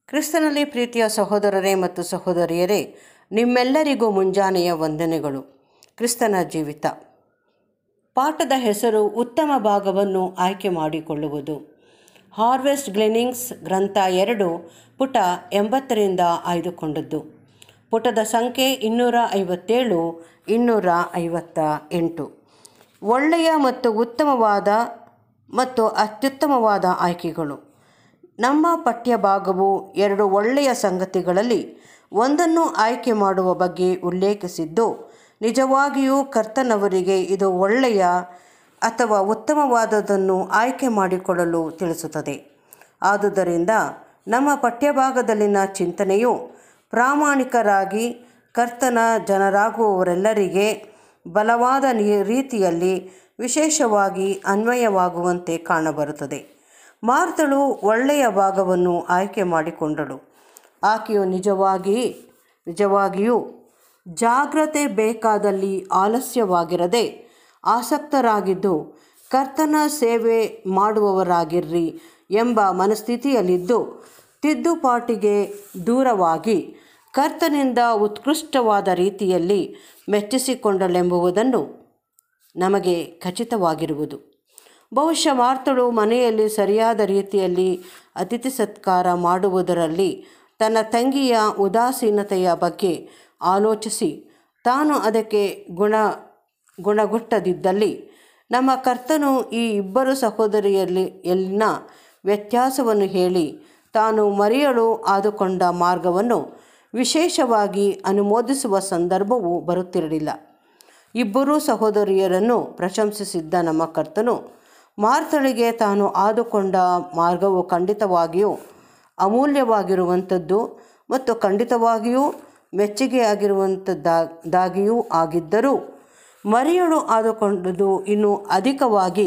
ಕ್ರಿಸ್ತನಲ್ಲಿ ಪ್ರೀತಿಯ ಸಹೋದರರೇ ಮತ್ತು ಸಹೋದರಿಯರೇ ನಿಮ್ಮೆಲ್ಲರಿಗೂ ಮುಂಜಾನೆಯ ವಂದನೆಗಳು ಕ್ರಿಸ್ತನ ಜೀವಿತ ಪಾಠದ ಹೆಸರು ಉತ್ತಮ ಭಾಗವನ್ನು ಆಯ್ಕೆ ಮಾಡಿಕೊಳ್ಳುವುದು ಹಾರ್ವೆಸ್ಟ್ ಗ್ಲೆನಿಂಗ್ಸ್ ಗ್ರಂಥ ಎರಡು ಪುಟ ಎಂಬತ್ತರಿಂದ ಆಯ್ದುಕೊಂಡದ್ದು ಪುಟದ ಸಂಖ್ಯೆ ಇನ್ನೂರ ಐವತ್ತೇಳು ಇನ್ನೂರ ಐವತ್ತ ಎಂಟು ಒಳ್ಳೆಯ ಮತ್ತು ಉತ್ತಮವಾದ ಮತ್ತು ಅತ್ಯುತ್ತಮವಾದ ಆಯ್ಕೆಗಳು ನಮ್ಮ ಪಠ್ಯ ಭಾಗವು ಎರಡು ಒಳ್ಳೆಯ ಸಂಗತಿಗಳಲ್ಲಿ ಒಂದನ್ನು ಆಯ್ಕೆ ಮಾಡುವ ಬಗ್ಗೆ ಉಲ್ಲೇಖಿಸಿದ್ದು ನಿಜವಾಗಿಯೂ ಕರ್ತನವರಿಗೆ ಇದು ಒಳ್ಳೆಯ ಅಥವಾ ಉತ್ತಮವಾದದನ್ನು ಆಯ್ಕೆ ಮಾಡಿಕೊಳ್ಳಲು ತಿಳಿಸುತ್ತದೆ ಆದುದರಿಂದ ನಮ್ಮ ಪಠ್ಯಭಾಗದಲ್ಲಿನ ಚಿಂತನೆಯು ಪ್ರಾಮಾಣಿಕರಾಗಿ ಕರ್ತನ ಜನರಾಗುವವರೆಲ್ಲರಿಗೆ ಬಲವಾದ ನಿ- ರೀತಿಯಲ್ಲಿ ವಿಶೇಷವಾಗಿ ಅನ್ವಯವಾಗುವಂತೆ ಕಾಣಬರುತ್ತದೆ ಮಾರ್ತಳು ಒಳ್ಳೆಯ ಭಾಗವನ್ನು ಆಯ್ಕೆ ಮಾಡಿಕೊಂಡಳು ಆಕೆಯು ನಿಜವಾಗಿ ನಿಜವಾಗಿಯೂ ಜಾಗ್ರತೆ ಬೇಕಾದಲ್ಲಿ ಆಲಸ್ಯವಾಗಿರದೆ ಆಸಕ್ತರಾಗಿದ್ದು ಕರ್ತನ ಸೇವೆ ಮಾಡುವವರಾಗಿರ್ರಿ ಎಂಬ ಮನಸ್ಥಿತಿಯಲ್ಲಿದ್ದು ತಿದ್ದುಪಾಟಿಗೆ ದೂರವಾಗಿ ಕರ್ತನಿಂದ ಉತ್ಕೃಷ್ಟವಾದ ರೀತಿಯಲ್ಲಿ ಮೆಚ್ಚಿಸಿಕೊಂಡಳೆಂಬುದನ್ನು ನಮಗೆ ಖಚಿತವಾಗಿರುವುದು ಬಹುಶಃ ಮಾರ್ತಳು ಮನೆಯಲ್ಲಿ ಸರಿಯಾದ ರೀತಿಯಲ್ಲಿ ಅತಿಥಿ ಸತ್ಕಾರ ಮಾಡುವುದರಲ್ಲಿ ತನ್ನ ತಂಗಿಯ ಉದಾಸೀನತೆಯ ಬಗ್ಗೆ ಆಲೋಚಿಸಿ ತಾನು ಅದಕ್ಕೆ ಗುಣ ಗುಣಗುಟ್ಟದಿದ್ದಲ್ಲಿ ನಮ್ಮ ಕರ್ತನು ಈ ಇಬ್ಬರು ಸಹೋದರಿಯಲ್ಲಿ ಎಲ್ಲಿನ ವ್ಯತ್ಯಾಸವನ್ನು ಹೇಳಿ ತಾನು ಮರೆಯಲು ಆದುಕೊಂಡ ಮಾರ್ಗವನ್ನು ವಿಶೇಷವಾಗಿ ಅನುಮೋದಿಸುವ ಸಂದರ್ಭವು ಬರುತ್ತಿರಲಿಲ್ಲ ಇಬ್ಬರೂ ಸಹೋದರಿಯರನ್ನು ಪ್ರಶಂಸಿಸಿದ್ದ ನಮ್ಮ ಕರ್ತನು ಮಾರ್ತಳಿಗೆ ತಾನು ಆದುಕೊಂಡ ಮಾರ್ಗವು ಖಂಡಿತವಾಗಿಯೂ ಅಮೂಲ್ಯವಾಗಿರುವಂಥದ್ದು ಮತ್ತು ಖಂಡಿತವಾಗಿಯೂ ಮೆಚ್ಚುಗೆಯಾಗಿರುವಂಥದ್ದಾಗಿಯೂ ಆಗಿದ್ದರೂ ಮರಿಯಳು ಆದುಕೊಂಡದ್ದು ಇನ್ನೂ ಅಧಿಕವಾಗಿ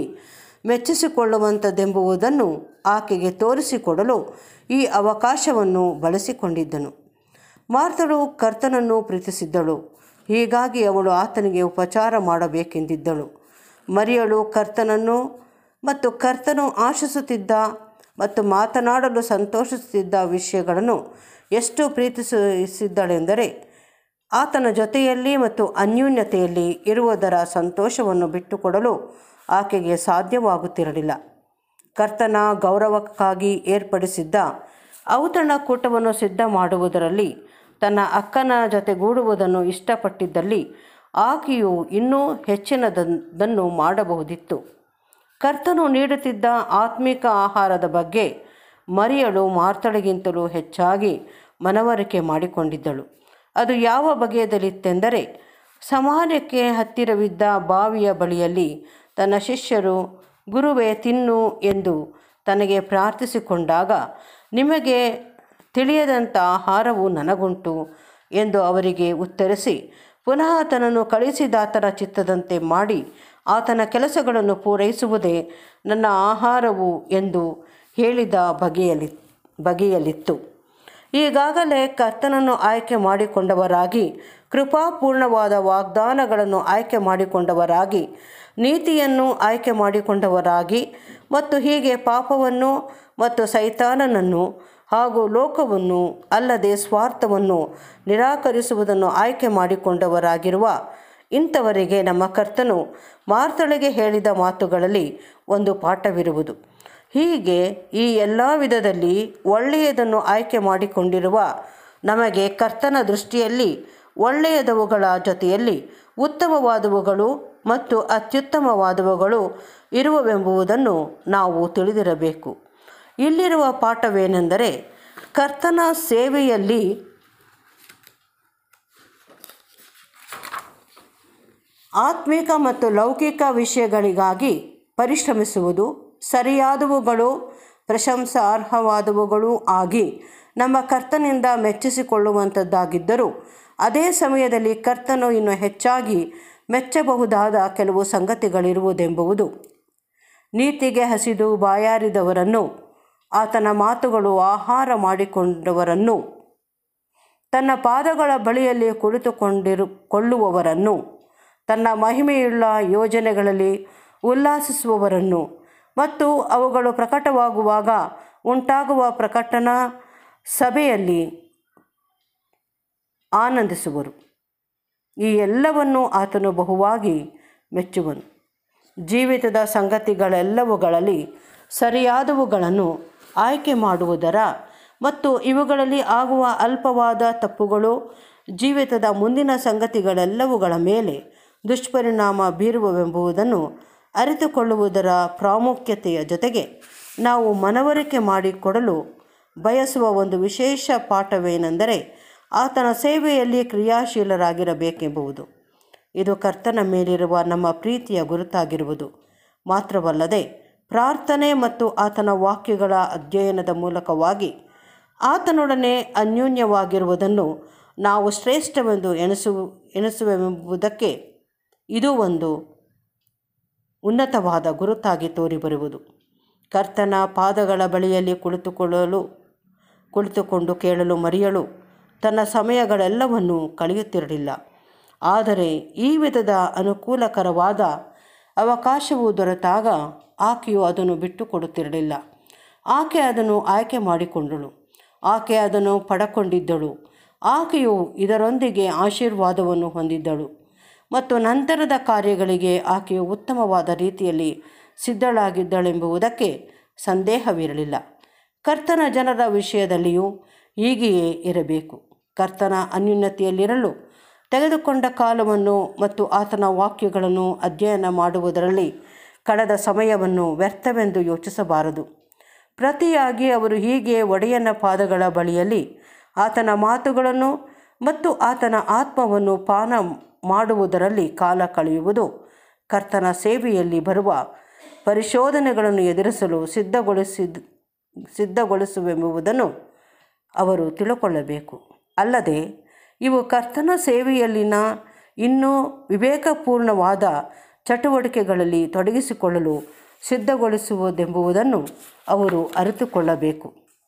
ಮೆಚ್ಚಿಸಿಕೊಳ್ಳುವಂಥದ್ದೆಂಬುದನ್ನು ಆಕೆಗೆ ತೋರಿಸಿಕೊಡಲು ಈ ಅವಕಾಶವನ್ನು ಬಳಸಿಕೊಂಡಿದ್ದನು ಮಾರ್ತಳು ಕರ್ತನನ್ನು ಪ್ರೀತಿಸಿದ್ದಳು ಹೀಗಾಗಿ ಅವಳು ಆತನಿಗೆ ಉಪಚಾರ ಮಾಡಬೇಕೆಂದಿದ್ದಳು ಮರಿಯಳು ಕರ್ತನನ್ನು ಮತ್ತು ಕರ್ತನು ಆಶಿಸುತ್ತಿದ್ದ ಮತ್ತು ಮಾತನಾಡಲು ಸಂತೋಷಿಸುತ್ತಿದ್ದ ವಿಷಯಗಳನ್ನು ಎಷ್ಟು ಪ್ರೀತಿಸಿದ್ದಳೆಂದರೆ ಆತನ ಜೊತೆಯಲ್ಲಿ ಮತ್ತು ಅನ್ಯೂನ್ಯತೆಯಲ್ಲಿ ಇರುವುದರ ಸಂತೋಷವನ್ನು ಬಿಟ್ಟುಕೊಡಲು ಆಕೆಗೆ ಸಾಧ್ಯವಾಗುತ್ತಿರಲಿಲ್ಲ ಕರ್ತನ ಗೌರವಕ್ಕಾಗಿ ಏರ್ಪಡಿಸಿದ್ದ ಔತಣಕೂಟವನ್ನು ಸಿದ್ಧ ಮಾಡುವುದರಲ್ಲಿ ತನ್ನ ಅಕ್ಕನ ಜೊತೆಗೂಡುವುದನ್ನು ಇಷ್ಟಪಟ್ಟಿದ್ದಲ್ಲಿ ಆಕೆಯು ಇನ್ನೂ ಹೆಚ್ಚಿನದನ್ನು ಮಾಡಬಹುದಿತ್ತು ಕರ್ತನು ನೀಡುತ್ತಿದ್ದ ಆತ್ಮಿಕ ಆಹಾರದ ಬಗ್ಗೆ ಮರಿಯಳು ಮಾರ್ತಳಿಗಿಂತಲೂ ಹೆಚ್ಚಾಗಿ ಮನವರಿಕೆ ಮಾಡಿಕೊಂಡಿದ್ದಳು ಅದು ಯಾವ ಬಗೆಯದಲ್ಲಿತ್ತೆಂದರೆ ಸಮಾರ್ಯಕ್ಕೆ ಹತ್ತಿರವಿದ್ದ ಬಾವಿಯ ಬಳಿಯಲ್ಲಿ ತನ್ನ ಶಿಷ್ಯರು ಗುರುವೇ ತಿನ್ನು ಎಂದು ತನಗೆ ಪ್ರಾರ್ಥಿಸಿಕೊಂಡಾಗ ನಿಮಗೆ ತಿಳಿಯದಂಥ ಆಹಾರವು ನನಗುಂಟು ಎಂದು ಅವರಿಗೆ ಉತ್ತರಿಸಿ ಪುನಃ ಆತನನ್ನು ಕಳಿಸಿದಾತನ ಚಿತ್ತದಂತೆ ಮಾಡಿ ಆತನ ಕೆಲಸಗಳನ್ನು ಪೂರೈಸುವುದೇ ನನ್ನ ಆಹಾರವು ಎಂದು ಹೇಳಿದ ಬಗೆಯಲ್ಲಿ ಬಗೆಯಲ್ಲಿತ್ತು ಈಗಾಗಲೇ ಕರ್ತನನ್ನು ಆಯ್ಕೆ ಮಾಡಿಕೊಂಡವರಾಗಿ ಕೃಪಾಪೂರ್ಣವಾದ ವಾಗ್ದಾನಗಳನ್ನು ಆಯ್ಕೆ ಮಾಡಿಕೊಂಡವರಾಗಿ ನೀತಿಯನ್ನು ಆಯ್ಕೆ ಮಾಡಿಕೊಂಡವರಾಗಿ ಮತ್ತು ಹೀಗೆ ಪಾಪವನ್ನು ಮತ್ತು ಸೈತಾನನನ್ನು ಹಾಗೂ ಲೋಕವನ್ನು ಅಲ್ಲದೆ ಸ್ವಾರ್ಥವನ್ನು ನಿರಾಕರಿಸುವುದನ್ನು ಆಯ್ಕೆ ಮಾಡಿಕೊಂಡವರಾಗಿರುವ ಇಂಥವರಿಗೆ ನಮ್ಮ ಕರ್ತನು ಮಾರ್ತಳಿಗೆ ಹೇಳಿದ ಮಾತುಗಳಲ್ಲಿ ಒಂದು ಪಾಠವಿರುವುದು ಹೀಗೆ ಈ ಎಲ್ಲ ವಿಧದಲ್ಲಿ ಒಳ್ಳೆಯದನ್ನು ಆಯ್ಕೆ ಮಾಡಿಕೊಂಡಿರುವ ನಮಗೆ ಕರ್ತನ ದೃಷ್ಟಿಯಲ್ಲಿ ಒಳ್ಳೆಯದವುಗಳ ಜೊತೆಯಲ್ಲಿ ಉತ್ತಮವಾದವುಗಳು ಮತ್ತು ಅತ್ಯುತ್ತಮವಾದವುಗಳು ಇರುವವೆಂಬುದನ್ನು ನಾವು ತಿಳಿದಿರಬೇಕು ಇಲ್ಲಿರುವ ಪಾಠವೇನೆಂದರೆ ಕರ್ತನ ಸೇವೆಯಲ್ಲಿ ಆತ್ಮಿಕ ಮತ್ತು ಲೌಕಿಕ ವಿಷಯಗಳಿಗಾಗಿ ಪರಿಶ್ರಮಿಸುವುದು ಸರಿಯಾದವುಗಳು ಪ್ರಶಂಸಾರ್ಹವಾದವುಗಳೂ ಆಗಿ ನಮ್ಮ ಕರ್ತನಿಂದ ಮೆಚ್ಚಿಸಿಕೊಳ್ಳುವಂಥದ್ದಾಗಿದ್ದರೂ ಅದೇ ಸಮಯದಲ್ಲಿ ಕರ್ತನು ಇನ್ನು ಹೆಚ್ಚಾಗಿ ಮೆಚ್ಚಬಹುದಾದ ಕೆಲವು ಸಂಗತಿಗಳಿರುವುದೆಂಬುದು ನೀತಿಗೆ ಹಸಿದು ಬಾಯಾರಿದವರನ್ನು ಆತನ ಮಾತುಗಳು ಆಹಾರ ಮಾಡಿಕೊಂಡವರನ್ನು ತನ್ನ ಪಾದಗಳ ಬಳಿಯಲ್ಲಿ ಕುಳಿತುಕೊಂಡಿರು ಕೊಳ್ಳುವವರನ್ನು ತನ್ನ ಮಹಿಮೆಯುಳ್ಳ ಯೋಜನೆಗಳಲ್ಲಿ ಉಲ್ಲಾಸಿಸುವವರನ್ನು ಮತ್ತು ಅವುಗಳು ಪ್ರಕಟವಾಗುವಾಗ ಉಂಟಾಗುವ ಪ್ರಕಟನ ಸಭೆಯಲ್ಲಿ ಆನಂದಿಸುವರು ಈ ಎಲ್ಲವನ್ನು ಆತನು ಬಹುವಾಗಿ ಮೆಚ್ಚುವನು ಜೀವಿತದ ಸಂಗತಿಗಳೆಲ್ಲವುಗಳಲ್ಲಿ ಸರಿಯಾದವುಗಳನ್ನು ಆಯ್ಕೆ ಮಾಡುವುದರ ಮತ್ತು ಇವುಗಳಲ್ಲಿ ಆಗುವ ಅಲ್ಪವಾದ ತಪ್ಪುಗಳು ಜೀವಿತದ ಮುಂದಿನ ಸಂಗತಿಗಳೆಲ್ಲವುಗಳ ಮೇಲೆ ದುಷ್ಪರಿಣಾಮ ಬೀರುವವೆಂಬುದನ್ನು ಅರಿತುಕೊಳ್ಳುವುದರ ಪ್ರಾಮುಖ್ಯತೆಯ ಜೊತೆಗೆ ನಾವು ಮನವರಿಕೆ ಮಾಡಿಕೊಡಲು ಬಯಸುವ ಒಂದು ವಿಶೇಷ ಪಾಠವೇನೆಂದರೆ ಆತನ ಸೇವೆಯಲ್ಲಿ ಕ್ರಿಯಾಶೀಲರಾಗಿರಬೇಕೆಂಬುದು ಇದು ಕರ್ತನ ಮೇಲಿರುವ ನಮ್ಮ ಪ್ರೀತಿಯ ಗುರುತಾಗಿರುವುದು ಮಾತ್ರವಲ್ಲದೆ ಪ್ರಾರ್ಥನೆ ಮತ್ತು ಆತನ ವಾಕ್ಯಗಳ ಅಧ್ಯಯನದ ಮೂಲಕವಾಗಿ ಆತನೊಡನೆ ಅನ್ಯೋನ್ಯವಾಗಿರುವುದನ್ನು ನಾವು ಶ್ರೇಷ್ಠವೆಂದು ಎಣಿಸು ಎಣಿಸುವೆಂಬುದಕ್ಕೆ ಇದು ಒಂದು ಉನ್ನತವಾದ ಗುರುತಾಗಿ ತೋರಿಬರುವುದು ಕರ್ತನ ಪಾದಗಳ ಬಳಿಯಲ್ಲಿ ಕುಳಿತುಕೊಳ್ಳಲು ಕುಳಿತುಕೊಂಡು ಕೇಳಲು ಮರೆಯಲು ತನ್ನ ಸಮಯಗಳೆಲ್ಲವನ್ನು ಕಳೆಯುತ್ತಿರಲಿಲ್ಲ ಆದರೆ ಈ ವಿಧದ ಅನುಕೂಲಕರವಾದ ಅವಕಾಶವು ದೊರೆತಾಗ ಆಕೆಯು ಅದನ್ನು ಬಿಟ್ಟುಕೊಡುತ್ತಿರಲಿಲ್ಲ ಆಕೆ ಅದನ್ನು ಆಯ್ಕೆ ಮಾಡಿಕೊಂಡಳು ಆಕೆ ಅದನ್ನು ಪಡಕೊಂಡಿದ್ದಳು ಆಕೆಯು ಇದರೊಂದಿಗೆ ಆಶೀರ್ವಾದವನ್ನು ಹೊಂದಿದ್ದಳು ಮತ್ತು ನಂತರದ ಕಾರ್ಯಗಳಿಗೆ ಆಕೆಯು ಉತ್ತಮವಾದ ರೀತಿಯಲ್ಲಿ ಸಿದ್ಧಳಾಗಿದ್ದಳೆಂಬುದಕ್ಕೆ ಸಂದೇಹವಿರಲಿಲ್ಲ ಕರ್ತನ ಜನರ ವಿಷಯದಲ್ಲಿಯೂ ಹೀಗೆಯೇ ಇರಬೇಕು ಕರ್ತನ ಅನ್ಯುನ್ನತಿಯಲ್ಲಿರಲು ತೆಗೆದುಕೊಂಡ ಕಾಲವನ್ನು ಮತ್ತು ಆತನ ವಾಕ್ಯಗಳನ್ನು ಅಧ್ಯಯನ ಮಾಡುವುದರಲ್ಲಿ ಕಳೆದ ಸಮಯವನ್ನು ವ್ಯರ್ಥವೆಂದು ಯೋಚಿಸಬಾರದು ಪ್ರತಿಯಾಗಿ ಅವರು ಹೀಗೆ ಒಡೆಯನ ಪಾದಗಳ ಬಳಿಯಲ್ಲಿ ಆತನ ಮಾತುಗಳನ್ನು ಮತ್ತು ಆತನ ಆತ್ಮವನ್ನು ಪಾನ ಮಾಡುವುದರಲ್ಲಿ ಕಾಲ ಕಳೆಯುವುದು ಕರ್ತನ ಸೇವೆಯಲ್ಲಿ ಬರುವ ಪರಿಶೋಧನೆಗಳನ್ನು ಎದುರಿಸಲು ಸಿದ್ಧಗೊಳಿಸಿದ ಸಿದ್ಧಗೊಳಿಸುವೆಂಬುದನ್ನು ಅವರು ತಿಳುಕೊಳ್ಳಬೇಕು ಅಲ್ಲದೆ ಇವು ಕರ್ತನ ಸೇವೆಯಲ್ಲಿನ ಇನ್ನೂ ವಿವೇಕಪೂರ್ಣವಾದ ಚಟುವಟಿಕೆಗಳಲ್ಲಿ ತೊಡಗಿಸಿಕೊಳ್ಳಲು ಸಿದ್ಧಗೊಳಿಸುವುದೆಂಬುದನ್ನು ಅವರು ಅರಿತುಕೊಳ್ಳಬೇಕು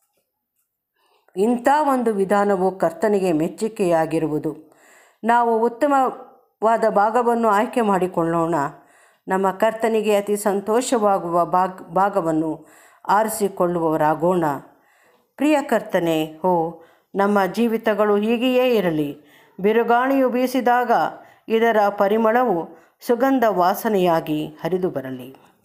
ಇಂಥ ಒಂದು ವಿಧಾನವು ಕರ್ತನಿಗೆ ಮೆಚ್ಚುಗೆಯಾಗಿರುವುದು ನಾವು ಉತ್ತಮವಾದ ಭಾಗವನ್ನು ಆಯ್ಕೆ ಮಾಡಿಕೊಳ್ಳೋಣ ನಮ್ಮ ಕರ್ತನಿಗೆ ಅತಿ ಸಂತೋಷವಾಗುವ ಭಾಗ ಭಾಗವನ್ನು ಆರಿಸಿಕೊಳ್ಳುವವರಾಗೋಣ ಪ್ರಿಯ ಕರ್ತನೆ ಹೋ ನಮ್ಮ ಜೀವಿತಗಳು ಹೀಗೆಯೇ ಇರಲಿ ಬಿರುಗಾಳಿಯು ಬೀಸಿದಾಗ ಇದರ ಪರಿಮಳವು ಸುಗಂಧ ವಾಸನೆಯಾಗಿ ಹರಿದು ಬರಲಿ